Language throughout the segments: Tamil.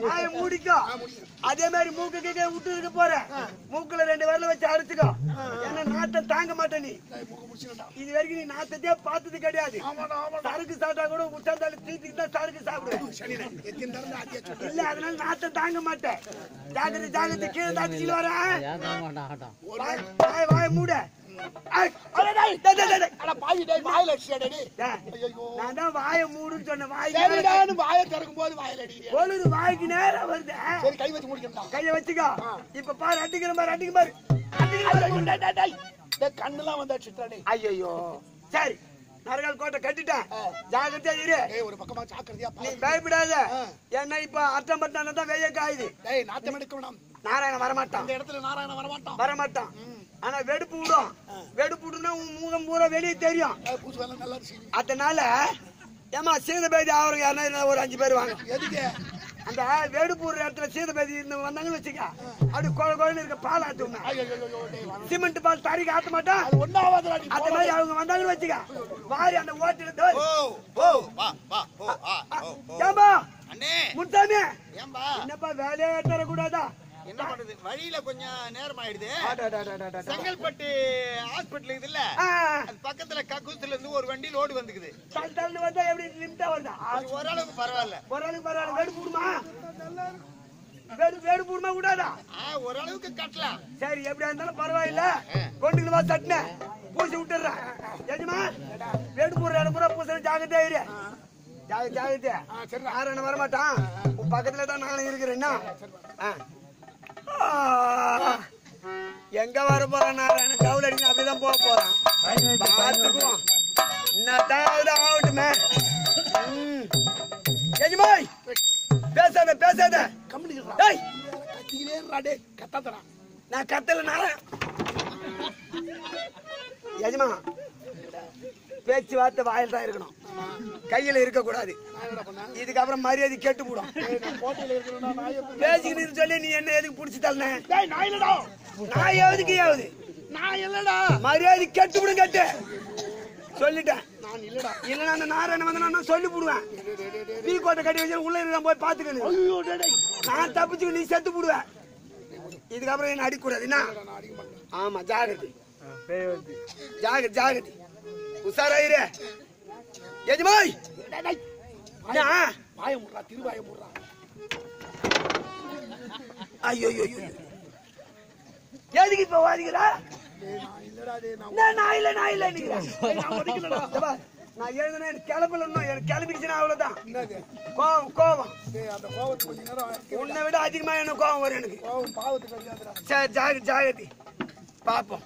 வாயை மூடிக்கோ அதே மாதிரி மூக்கு கேட்க விட்டு இருக்க போற மூக்குல ரெண்டு விரல வச்சு அடிச்சுக்கோ ஏன்னா நாத்தம் தாங்க மாட்டே நீ இது வரைக்கும் நீ நாத்தத்தையே பார்த்தது கிடையாது சரக்கு சாப்பிட்டா கூட உச்சாந்தால தீத்துக்கு தான் சரக்கு சாப்பிடுவேன் இல்ல அதனால நாத்தம் தாங்க மாட்டேன் ஜாகிரதை ஜாகிரதை கீழே தாத்தி கீழே வரேன் வாய் வாய் வாய மூட ஐ, அடே, டேய், டேய், டேய், டேய். அட பாவி டேய் வாயில அடிச்சிட்டே டேய் டேய், நான் தான் வாயை மூடுன்னு சொன்னேன் வாய் சரிடான்னு வாயை திறக்கும் போது வாயில அடிக்கிறீங்க பொழுது வாய்க்கு நேரம் வருது சரி கை வச்சு முடிக்கணும்டா கைய வச்சுக்கோ இப்ப பாரு அடிக்கிற மாதிரி அடிக்க பாரு டேய், டேய், டேய். டேய், கண்ணுலாம் வந்து அடிச்சிட்டா டேய் ஐயோ சரி நரகால் கோட்டை கட்டிட்டேன் ஜாகிரதையா இரு டேய் ஒரு பக்கமா ஜாக்கிரதையா நீ பாரு பயப்படாத ஏன்னா இப்ப அர்த்தம் பட்டான தான் வெய்ய காயுது டேய் நாத்தம் எடுக்க வேணாம் நாராயணன் வரமாட்டான் இந்த இடத்துல நாராயணன் வரமாட்டான் வரமாட்டான் ஆனா வெடுப்பு விடும் வெடுப்பு விடுனா உன் முகம் பூரா வெளியே தெரியும் டேய், பூசு வேலை நல்லா இருக்கு அதனால ஏமா சீதபேதி ஆவறவங்க யாருன்னா இருந்தா ஒரு அஞ்சு பேர் வாங்க எதுக்கு அந்த வேடுப்பூர் இடத்துல சீதபேதி இருந்து வந்தாங்கன்னு வச்சுக்க அப்படி குழ குழன்னு இருக்க பால் ஆட்டுவோம் ஐயோ ஐயோ, ஐயோ டேய் வாங்க. சிமெண்ட் பால் தறிக்கு ஆட்ட மாட்டான் அது ஒண்ணாவதுடா நீ அந்த மாதிரி அவங்க வந்தாங்கன்னு வச்சுக்க வாரி அந்த ஓட்டில தோய். ஓ ஓ வா வா ஓ ஆ ஓ ஓ ஏம்பா அண்ணே முன்சாமி ஏம்பா என்னப்பா வேலையே தரக்கூடாதா என்ன பண்றது வழியில கொஞ்சம் நேரம் ஆயிடுது ஆடாடாடாடாடா. செங்கல்பட்டு ஹாஸ்பிட்டல் இதுல ஆ, அது பக்கத்துல கக்கூஸ்ல இருந்து ஒரு வண்டி லோடு வந்துக்குது தள்ளு தள்ளு வந்தா எப்படி லிமிட்டா வருதா அது ஓரளவுக்கு பரவாயில்ல ஓரளவுக்கு பரவாயில்ல வேடு போடுமா வேடு வேடு போடுமா கூடாதா ஆ ஓரளவுக்கு கட்டலாம் சரி எப்படியா இருந்தாலும் பரவாயில்ல கொண்டுக்கு வா தட்டின பூசி விட்டுறேன் எஜமா வேடு போடுற இடம் பூரா பூச ஜாகிரதையா இரு ஜாக ஜாகிரதையா யாரும் வரமாட்டான் உன் பக்கத்துல தான் நானும் இருக்கிறேன் என்ன? ஆ. ஆ. எங்க வர போறேன் நான் கவுல் அடிக்க அப்படிதான் போக போறேன் பார்த்துக்குவோம் என்னத்தான் ஆகுது ஆகட்டுமே ம். எஜமாய் பேசாத பேசாத கம்பெனி டேய் கத்திக்கினே இருடா டேய் கத்தாதடா நான் கத்தல நாள எஜமா பேச்சுவார்த்தை வாயில் தான் இருக்கணும் கையில இருக்க கூடாது நான் என்னடா பண்ணேன் இதுக்கப்புறம் மரியாதை கெட்டு போடும் டேய் நான் கோட்டையில இருக்கிறேன்னா நான் எப்படி பேசிக்கிட்டு சொல்லி நீ என்ன எதுக்கு புடிச்சு தள்ளன டேய் நான் இல்லடா நான் எதுக்கு ஏவுது நான் இல்லடா மரியாதை கெட்டு விடும் கட்டு சொல்லிட்டேன் நான் இல்லடா இல்லைன்னா அந்த நாராயணன் வந்து நான் சொல்லி போடுவேன் டீ கோட்டை கட்டி வச்சு உள்ள இருக்க போய் பாத்துக்கணும் ஐயோ டேய் டேய் நான் தப்பிச்சுக்க நீ செத்து போடுவேன் இதுக்கப்புறம் என்ன அடிக்கூடாது என்ன நான் அடிக்க மாட்டேன் ஆமா ஜாகிரதை ஜாகிரதை ஜாகிரதை உஷாராயிரு எஜமாய் டேய் டேய் என்ன? வாய முடுறா திருவாய முடுறா ஐயோ ஐயோ ஐயோ. எதுக்கு இப்ப வாதிக்கிறா டேய் நான் இல்லடா டேய் நான் நான் நான் இல்ல நான் இல்ல நிக்கிறேன் டேய், நான் உதைக்கலடா நான் எழுதுனா எனக்கு கிளம்பல இன்னும் எனக்கு கிளம்பிச்சுன்னா அவ்வளவுதான் என்னது கோவம் கோவம் டேய் அந்த கோவத்துக்கு கொஞ்ச நேரம் உன்னை விட அதிகமா எனக்கு கோவம் வரும் எனக்கு கோவம் பாவத்துக்கு வைக்காதடா சரி ஜாகிரதை ஜாகிரதை பாப்போம்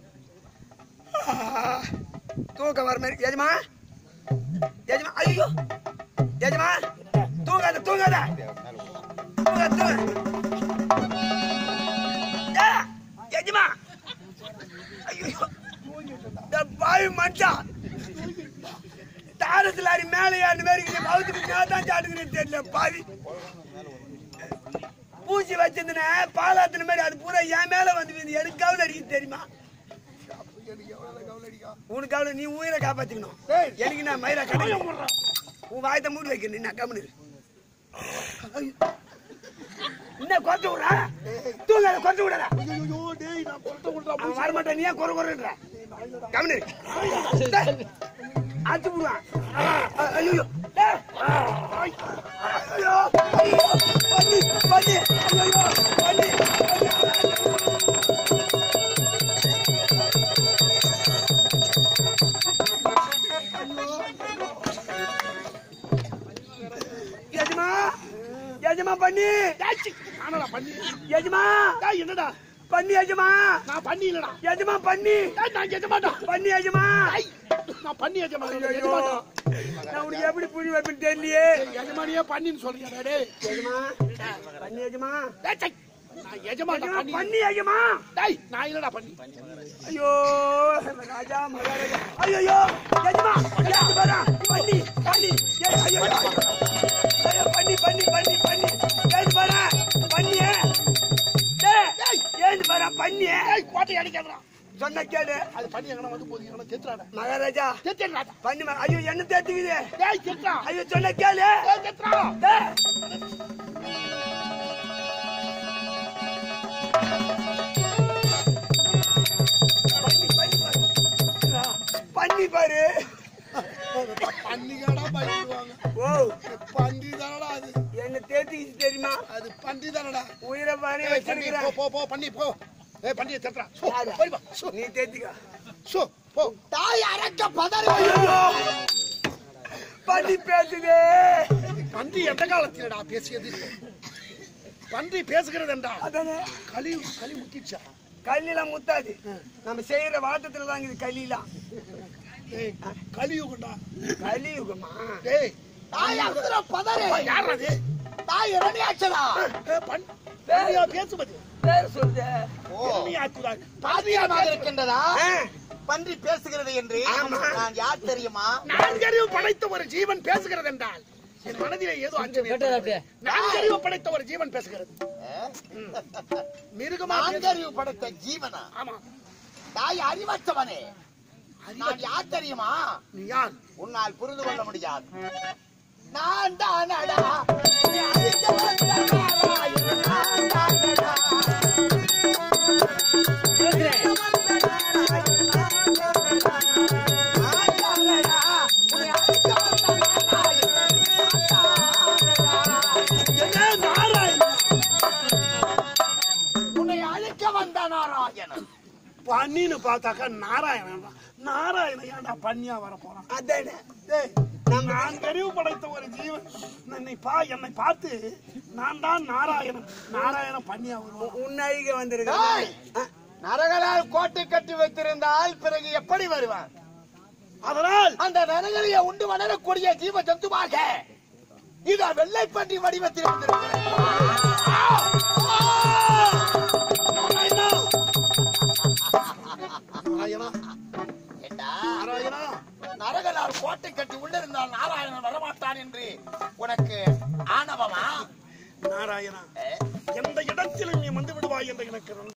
தூக்கம் வர மாதிரி எஜமா எஜமா ஐயோ எஜமா தூங்காத தூங்காத தூங்காத தூங்க ஏ, எஜமா ஐயோ இந்த பாவி மனுஷன் தாரத்துல அடி மேலே ஏறின மாதிரி இருக்குது. பௌத்துக்கு நான் தான் சாட்டுக்கிறேன்னு தெரியல பாவி பூச்சி வச்சிருந்தன பாலாத்தின மாதிரி அது பூரா என் மேல வந்து விழுந்து. எனக்கு கவலை அடிக்குது தெரியுமா எனக்கு எவ்வளவு கவலை அடிக்கும் உனக்கு கவலை நீ உயிரை காப்பாத்திக்கணும் டேய். எனக்கு நான் மயிரா கிடைக்கும் உன் வாயத்தை மூடி வைக்கணும் நான் கம்முனு இரு. என்ன குறைச்சு விடுறா தூங்காத குறைச்சு விடாத ஐயோ டேய் நான் கொட்ட விடுறா அவன் வரமாட்டான் நீ ஏன் குறை குறைன்ற கம்முனு இரு. டேய், அடிச்சு விடுவான் அ- ஐயோ டேய். ஐயோ ஐயோ பண்ணி பண்ணி ஐயோ பண்ணி எஜமா எஜமா பண்ணி நானடா பண்ணி எஜமா டேய் என்னடா பண்ணி எஜமா நான் பண்ணி இல்லடா எஜமா பண்ணி டேய் நான் எஜ மாட்டேன் பண்ணி எஜமா டேய் நான் பண்ணி எஜ மாட்டேன் எஜ ஐயோ மாட்டேன் நான் உனக்கு எப்படி புரிய வைப்பேன்னு தெரியலையே எஜமானியே பண்ணின்னு சொல்றியா டேய் எஜமா பண்ணி எஜமா டேய் டேய், நான் எஜமாட்டா எஜமா பண்ணி பண்ணி எஜமா டேய் நான் இல்லடா பண்ணி ஐயோ ராஜா மகாராஜா ஐயோ எஜமா ஏத்து பாரா பண்ணி பண்ணி ஏ, ஐயோ ஐயோ பண்ணி பண்ணி பண்ணி பண்ணி ஏத்து பாரா பண்ணி டேய் ஏத்து பாரா பண்ணி டேய் கோட்டை அடிக்காதடா சொன்ன கேளு அது பண்ணி எங்கன வந்து போது எங்கன செத்துறாடா மகாராஜா செத்துறாடா பண்ணி ம- ஐயோ என்ன தேத்துக்குது டேய் செத்துறா ஐயோ சொன்ன கேளு டேய் செத்துறா டேய். பன்னிக்காடா பயப்படுவாங்க ஓ பன்றி தானடா அது என்ன தேத்திக்கிச்சு தெரியுமா அது பன்றி தானடா உயிரை பாரு ஏய், பன்றி, வச்சிருக்கிறேன் போ போ போ பண்ணி போ ஏய் பன்னியை தட்டுறா சோ, யாரு? போய் வா சோ, நீ தேத்திக்க சோ, போ தாய் அரைக்க பதறி பண்ணி பேசுதே பன்றி எந்த காலத்திலடா பேசியது பன்றி பேசுகிறது என்றா அதானே களி களி முத்திச்சா கல்லிலாம் முத்தாது நம்ம செய்யற வாட்டத்துல தான் இது களிலாம் ஏய் கலியுகண்டா கலியுகமா டேய் தாய் அசுர பதறி யார் அது தாய் இரணியாச்சலா ஏய், பன் பன்றியா பேசுவது பேர் சொல்லுது இரணியாக்குதா. பாதியமாக இருக்கின்றதா ஆ, பன்றி பேசுகிறது என்று ஆமா. நான் யார் தெரியுமா நான்கறிவு படைத்த ஒரு ஜீவன் பேசுகிறது என்றால் என் மனதிலே ஏதோ அஞ்சல் ஏற்படுகிறது. நான்கறிவு படைத்த ஒரு ஜீவன் பேசுகிறது மிருகமா பேசு- நான்கறிவு படைத்த ஜீவனா ஆமா தாய் அறிவற்றவனே நான் யார் தெரியுமா நீ யார் உன்னால் புரிந்து கொள்ள முடியாது நான் தானடா நீ அழிக்க வந்த நாராயணன் நான் தானடா. நான் தானடா, உன்னை அழிக்க வந்த நாராயணன் நான் தானடா. என்ன நாராயணன் உன்னை அழிக்க வந்த நாராயணன் பன்னின்னு பார்த்தாக்கா நாராயணன் தான். நாராயணன் ஏன்டா பன்னியா வர போறான் அதானே டேய், நான் கருவு படைத்த ஒரு ஜீவன் என்னை பா என்னை பார்த்து நான் தான் நாராயணன் நாராயணன் பன்னியா வருவான் உன்னழிக டேய்! வந்திருக்க நரகலால் கோட்டை கட்டி வைத்திருந்தால் பிறகு எப்படி வருவான் அதனால் அந்த நரகலியை உண்டு வளரக்கூடிய ஜீவ ஜந்துவாக இது வெள்ளை பன்றி வடிவத்தில் வந்திருக்கிறது நாராயணா ஏண்டா, நாராயணா நரகலால் கோட்டை கட்டி உள்ளிருந்தால் நாராயணன் வரமாட்டான் என்று உனக்கு ஆணவமா நாராயணா எந்த இடத்திலும் நீ வந்து விடுவாய் என்று எனக்கு